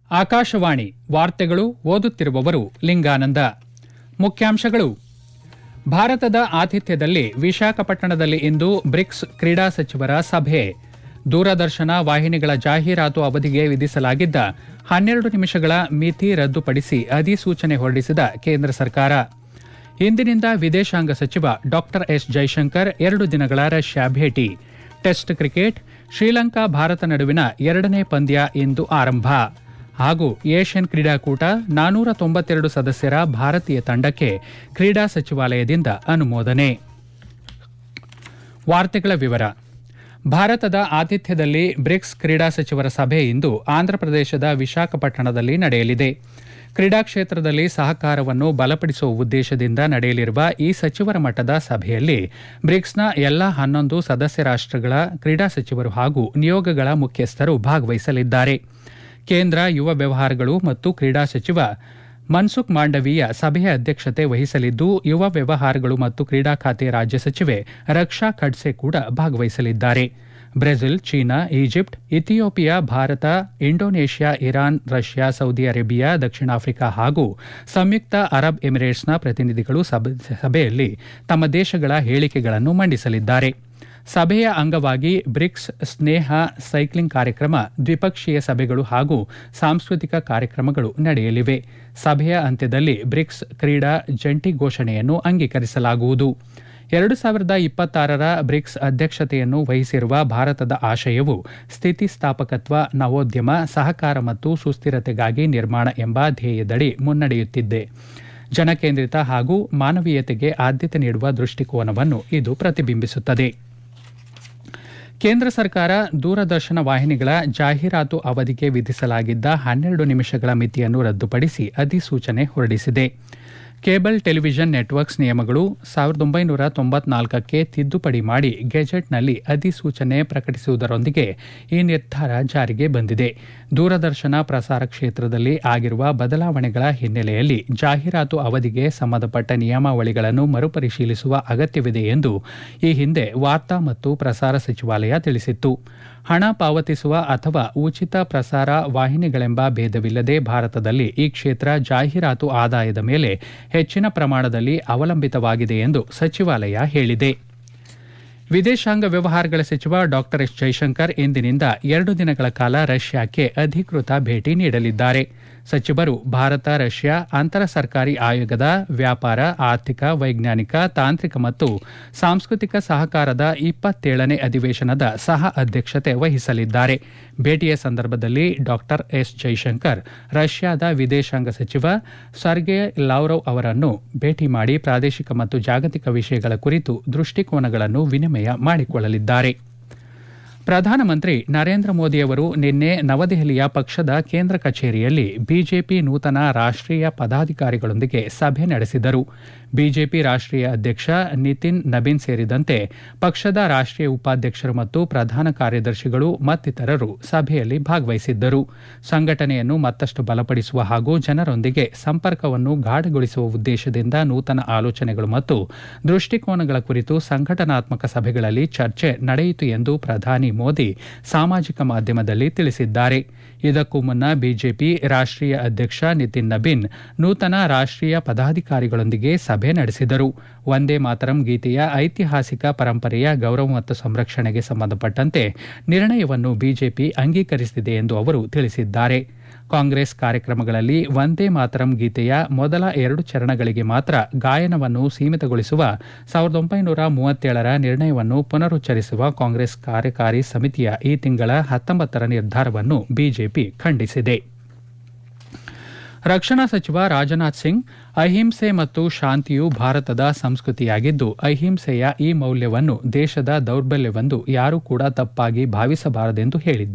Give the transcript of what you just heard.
ಆಕಾಶವಾಣಿ ವಾರ್ತೆಗಳು ಓದುತ್ತಿರುವವರು ಲಿಂಗಾನಂದ ಮುಖ್ಯಾಂಶಗಳು ಭಾರತದ ಆತಿಥ್ಯದಲ್ಲಿ ವಿಶಾಖಪಟ್ಟಣದಲ್ಲಿ ಇಂದು ಬ್ರಿಕ್ಸ್ ಕ್ರೀಡಾ ಸಚಿವರ ಸಭೆ ದೂರದರ್ಶನ ವಾಹಿನಿಗಳ ಜಾಹೀರಾತು ಅವಧಿಗೆ ವಿಧಿಸಲಾಗಿದ್ದ ಹನ್ನೆರಡು ನಿಮಿಷಗಳ ಮಿತಿ ರದ್ದುಪಡಿಸಿ ಅಧಿಸೂಚನೆ ಹೊರಡಿಸಿದ ಕೇಂದ್ರ ಸರ್ಕಾರ ಇಂದಿನಿಂದ ವಿದೇಶಾಂಗ ಸಚಿವ ಡಾ ಎಸ್ ಜೈಶಂಕರ್ ಎರಡು ದಿನಗಳ ರಷ್ಯಾ ಭೇಟಿ ಟೆಸ್ಟ್ ಕ್ರಿಕೆಟ್ ಶ್ರೀಲಂಕಾ ಭಾರತ ನಡುವಿನ ಎರಡನೇ ಪಂದ್ಯ ಇಂದು ಆರಂಭ ಹಾಗೂ ಏಷ್ಯನ್ ಕ್ರೀಡಾಕೂಟ ನಾನೂರ ತೊಂಬತ್ತೆರಡು ಸದಸ್ಯರ ಭಾರತೀಯ ತಂಡಕ್ಕೆ ಕ್ರೀಡಾ ಸಚಿವಾಲಯದಿಂದ ಅನುಮೋದನೆ ವಾರ್ತೆಗಳ ವಿವರ ಭಾರತದ ಆತಿಥ್ಯದಲ್ಲಿ ಬ್ರಿಕ್ಸ್ ಕ್ರೀಡಾ ಸಚಿವರ ಸಭೆ ಇಂದು ಆಂಧ್ರಪ್ರದೇಶದ ವಿಶಾಖಪಟ್ಟಣದಲ್ಲಿ ನಡೆಯಲಿದೆ ಕ್ರೀಡಾ ಕ್ಷೇತ್ರದಲ್ಲಿ ಸಹಕಾರವನ್ನು ಬಲಪಡಿಸುವ ಉದ್ದೇಶದಿಂದ ನಡೆಯಲಿರುವ ಈ ಸಚಿವರ ಮಟ್ಟದ ಸಭೆಯಲ್ಲಿ ಬ್ರಿಕ್ಸ್ನ ಎಲ್ಲಾ ಹನ್ನೊಂದು ಸದಸ್ಯ ರಾಷ್ಟಗಳ ಕ್ರೀಡಾ ಸಚಿವರು ಹಾಗೂ ನಿಯೋಗಗಳ ಮುಖ್ಯಸ್ಥರು ಭಾಗವಹಿಸಲಿದ್ದಾರೆ ಕೇಂದ್ರ ಯುವ ವ್ಯವಹಾರಗಳು ಮತ್ತು ಕ್ರೀಡಾ ಸಚಿವ ಮನ್ಸುಖ್ ಮಾಂಡವೀಯ ಸಭೆಯ ಅಧ್ಯಕ್ಷತೆ ವಹಿಸಲಿದ್ದು ಯುವ ವ್ಯವಹಾರಗಳು ಮತ್ತು ಕ್ರೀಡಾ ಖಾತೆ ರಾಜ್ಯ ಸಚಿವೆ ರಕ್ಷಾ ಖಡ್ಸೆ ಕೂಡ ಭಾಗವಹಿಸಲಿದ್ದಾರೆ Brazil China Egypt Ethiopia Bharat Indonesia Iran Russia Saudi Arabia ದಕ್ಷಿಣ ಆಫ್ರಿಕಾ ಹಾಗೂ ಸಂಯುಕ್ತ ಅರಬ್ ಎಮಿರೇಟ್ಸ್ನ ಪ್ರತಿನಿಧಿಗಳು ಸಭೆಯಲ್ಲಿ ತಮ್ಮ ದೇಶಗಳ ಹೇಳಿಕೆಗಳನ್ನು ಮಂಡಿಸಲಿದ್ದಾರೆ ಸಭೆಯ ಅಂಗವಾಗಿ ಬ್ರಿಕ್ಸ್ ಸ್ನೇಹ ಸೈಕ್ಲಿಂಗ್ ಕಾರ್ಯಕ್ರಮ ದ್ವಿಪಕ್ಷೀಯ ಸಭೆಗಳು ಹಾಗೂ ಸಾಂಸ್ಕೃತಿಕ ಕಾರ್ಯಕ್ರಮಗಳು ನಡೆಯಲಿವೆ ಸಭೆಯ ಅಂತ್ಯದಲ್ಲಿ ಬ್ರಿಕ್ಸ್ ಕ್ರೀಡಾ ಜಂಟಿ ಘೋಷಣೆಯನ್ನು ಅಂಗೀಕರಿಸಲಾಗುವುದು ಎರಡು ಸಾವಿರದ ಇಪ್ಪತ್ತಾರರ ಬ್ರಿಕ್ಸ್ ಅಧ್ಯಕ್ಷತೆಯನ್ನು ವಹಿಸಿರುವ ಭಾರತದ ಆಶಯವು ಸ್ಥಿತಿಸ್ಥಾಪಕತ್ವ ನವೋದ್ಯಮ ಸಹಕಾರ ಮತ್ತು ಸುಸ್ಥಿರತೆಗಾಗಿ ನಿರ್ಮಾಣ ಎಂಬ ಧ್ಯೇಯದಡಿ ಮುನ್ನಡೆಯುತ್ತಿದೆ ಜನಕೇಂದ್ರಿತ ಹಾಗೂ ಮಾನವೀಯತೆಗೆ ಆದ್ಯತೆ ನೀಡುವ ದೃಷ್ಟಿಕೋನವನ್ನು ಇದು ಪ್ರತಿಬಿಂಬಿಸುತ್ತದೆ ಕೇಂದ್ರ ಸರ್ಕಾರ ದೂರದರ್ಶನ ವಾಹಿನಿಗಳ ಜಾಹೀರಾತು ಅವಧಿಗೆ ವಿಧಿಸಲಾಗಿದ್ದ ಹನ್ನೆರಡು ನಿಮಿಷಗಳ ಮಿತಿಯನ್ನು ರದ್ದುಪಡಿಸಿ ಅಧಿಸೂಚನೆ ಹೊರಡಿಸಿದೆ ಕೇಬಲ್ ಟೆಲಿವಿಷನ್ ನೆಟ್ವರ್ಕ್ಸ್ ನಿಯಮಗಳು ಸಾವಿರದ ಒಂಬೈನೂರ ತೊಂಬತ್ನಾಲ್ಕಕ್ಕೆ ತಿದ್ದುಪಡಿ ಮಾಡಿ ಗೆಜೆಟ್ನಲ್ಲಿ ಅಧಿಸೂಚನೆ ಪ್ರಕಟಿಸುವುದರೊಂದಿಗೆ ಈ ನಿರ್ಧಾರ ಜಾರಿಗೆ ಬಂದಿದೆ ದೂರದರ್ಶನ ಪ್ರಸಾರ ಕ್ಷೇತ್ರದಲ್ಲಿ ಆಗಿರುವ ಬದಲಾವಣೆಗಳ ಹಿನ್ನೆಲೆಯಲ್ಲಿ ಜಾಹೀರಾತು ಅವಧಿಗೆ ಸಂಬಂಧಪಟ್ಟ ನಿಯಮಾವಳಿಗಳನ್ನು ಮರುಪರಿಶೀಲಿಸುವ ಅಗತ್ಯವಿದೆ ಎಂದು ಈ ಹಿಂದೆ ವಾರ್ತಾ ಮತ್ತು ಪ್ರಸಾರ ಸಚಿವಾಲಯ ತಿಳಿಸಿತ್ತು ಹಣ ಪಾವತಿಸುವ ಅಥವಾ ಉಚಿತ ಪ್ರಸಾರ ವಾಹಿನಿಗಳೆಂಬ ಭೇದವಿಲ್ಲದೆ ಭಾರತದಲ್ಲಿ ಈ ಕ್ಷೇತ್ರ ಜಾಹೀರಾತು ಆದಾಯದ ಮೇಲೆ ಹೆಚ್ಚಿನ ಪ್ರಮಾಣದಲ್ಲಿ ಅವಲಂಬಿತವಾಗಿದೆ ಎಂದು ಸಚಿವಾಲಯ ಹೇಳಿದೆ ವಿದೇಶಾಂಗ ವ್ಯವಹಾರಗಳ ಸಚಿವ ಡಾ ಎಸ್ ಜೈಶಂಕರ್ ಇಂದಿನಿಂದ ಎರಡು ದಿನಗಳ ಕಾಲ ರಷ್ಯಾಕ್ಕೆ ಅಧಿಕೃತ ಭೇಟಿ ನೀಡಲಿದ್ದಾರೆ ಸಚಿವರು ಭಾರತ ರಷ್ಯಾ ಅಂತರ ಸರ್ಕಾರಿ ಆಯೋಗದ ವ್ಯಾಪಾರ ಆರ್ಥಿಕ ವೈಜ್ಞಾನಿಕ ತಾಂತ್ರಿಕ ಮತ್ತು ಸಾಂಸ್ಕೃತಿಕ ಸಹಕಾರದ ಇಪ್ಪತ್ತೇಳನೇ ಅಧಿವೇಶನದ ಸಹ ಅಧ್ಯಕ್ಷತೆ ವಹಿಸಲಿದ್ದಾರೆ ಭೇಟಿಯ ಸಂದರ್ಭದಲ್ಲಿ ಡಾ ಎಸ್ ಜೈಶಂಕರ್ ರಷ್ಯಾದ ವಿದೇಶಾಂಗ ಸಚಿವ ಸರ್ಗೆ ಲಾವ್ರವ್ ಅವರನ್ನು ಭೇಟಿ ಮಾಡಿ ಪ್ರಾದೇಶಿಕ ಮತ್ತು ಜಾಗತಿಕ ವಿಷಯಗಳ ಕುರಿತು ದೃಷ್ಟಿಕೋನಗಳನ್ನು ವಿನಿಮಯ ಮಾಡಿಕೊಳ್ಳಲಿದ್ದಾರೆ ಪ್ರಧಾನಮಂತ್ರಿ ನರೇಂದ್ರ ಮೋದಿಯವರು ನಿನ್ನೆ ನವದೆಹಲಿಯ ಪಕ್ಷದ ಕೇಂದ್ರ ಕಚೇರಿಯಲ್ಲಿ ಬಿಜೆಪಿ ನೂತನ ರಾಷ್ಟೀಯ ಪದಾಧಿಕಾರಿಗಳೊಂದಿಗೆ ಸಭೆ ನಡೆಸಿದರು ಬಿಜೆಪಿ ರಾಷ್ಟೀಯ ಅಧ್ಯಕ್ಷ ನಿತಿನ್ ನಬೀನ್ ಸೇರಿದಂತೆ ಪಕ್ಷದ ರಾಷ್ಟೀಯ ಉಪಾಧ್ಯಕ್ಷರು ಮತ್ತು ಪ್ರಧಾನ ಕಾರ್ಯದರ್ಶಿಗಳು ಮತ್ತಿತರರು ಸಭೆಯಲ್ಲಿ ಭಾಗವಹಿಸಿದ್ದರು ಸಂಘಟನೆಯನ್ನು ಮತ್ತಷ್ಟು ಬಲಪಡಿಸುವ ಹಾಗೂ ಜನರೊಂದಿಗೆ ಸಂಪರ್ಕವನ್ನು ಗಾಢಗೊಳಿಸುವ ಉದ್ದೇಶದಿಂದ ನೂತನ ಆಲೋಚನೆಗಳು ಮತ್ತು ದೃಷ್ಟಿಕೋನಗಳ ಕುರಿತು ಸಂಘಟನಾತ್ಮಕ ಸಭೆಗಳಲ್ಲಿ ಚರ್ಚೆ ನಡೆಯಿತು ಎಂದು ಪ್ರಧಾನಿ ಮೋದಿ ಸಾಮಾಜಿಕ ಮಾಧ್ಯಮದಲ್ಲಿ ತಿಳಿಸಿದ್ದಾರೆ ಇದಕ್ಕೂ ಮುನ್ನ ಬಿಜೆಪಿ ರಾಷ್ಟೀಯ ಅಧ್ಯಕ್ಷ ನಿತಿನ್ ನಬೀನ್ ನೂತನ ರಾಷ್ಟೀಯ ಪದಾಧಿಕಾರಿಗಳೊಂದಿಗೆ ಸಭೆ ನಡೆಸಿದರು ವಂದೇ ಮಾತರಂ ಗೀತೆಯ ಐತಿಹಾಸಿಕ ಪರಂಪರೆಯ ಗೌರವ ಮತ್ತು ಸಂರಕ್ಷಣೆಗೆ ಸಂಬಂಧಪಟ್ಟಂತೆ ನಿರ್ಣಯವನ್ನು ಬಿಜೆಪಿ ಅಂಗೀಕರಿಸಿದೆ ಎಂದು ಅವರು ತಿಳಿಸಿದ್ದಾರೆ ಕಾಂಗ್ರೆಸ್ ಕಾರ್ಯಕ್ರಮಗಳಲ್ಲಿ ವಂದೇ ಮಾತರಂ ಗೀತೆಯ ಮೊದಲ ಎರಡು ಚರಣಗಳಿಗೆ ಮಾತ್ರ ಗಾಯನವನ್ನು ಸೀಮಿತಗೊಳಿಸುವ ಸಾವಿರದ ಒಂಬೈನೂರ ಮೂವತ್ತೇಳರ ನಿರ್ಣಯವನ್ನು ಪುನರುಚ್ಚರಿಸುವ ಕಾಂಗ್ರೆಸ್ ಕಾರ್ಯಕಾರಿ ಸಮಿತಿಯ ಈ ತಿಂಗಳ ಹತ್ತೊಂಬತ್ತರ ನಿರ್ಧಾರವನ್ನು ಬಿಜೆಪಿ ಖಂಡಿಸಿದೆ ರಕ್ಷಣಾ ಸಚಿವ ರಾಜನಾಥ್ ಸಿಂಗ್ ಅಹಿಂಸೆ ಮತ್ತು ಶಾಂತಿಯು ಭಾರತದ ಸಂಸ್ಕೃತಿಯಾಗಿದ್ದು ಅಹಿಂಸೆಯ ಈ ಮೌಲ್ಯವನ್ನು ದೇಶದ ದೌರ್ಬಲ್ಯವೆಂದು ಯಾರೂ ಕೂಡ ತಪ್ಪಾಗಿ ಭಾವಿಸಬಾರದೆಂದು ಹೇಳಿದ್ದಾರೆ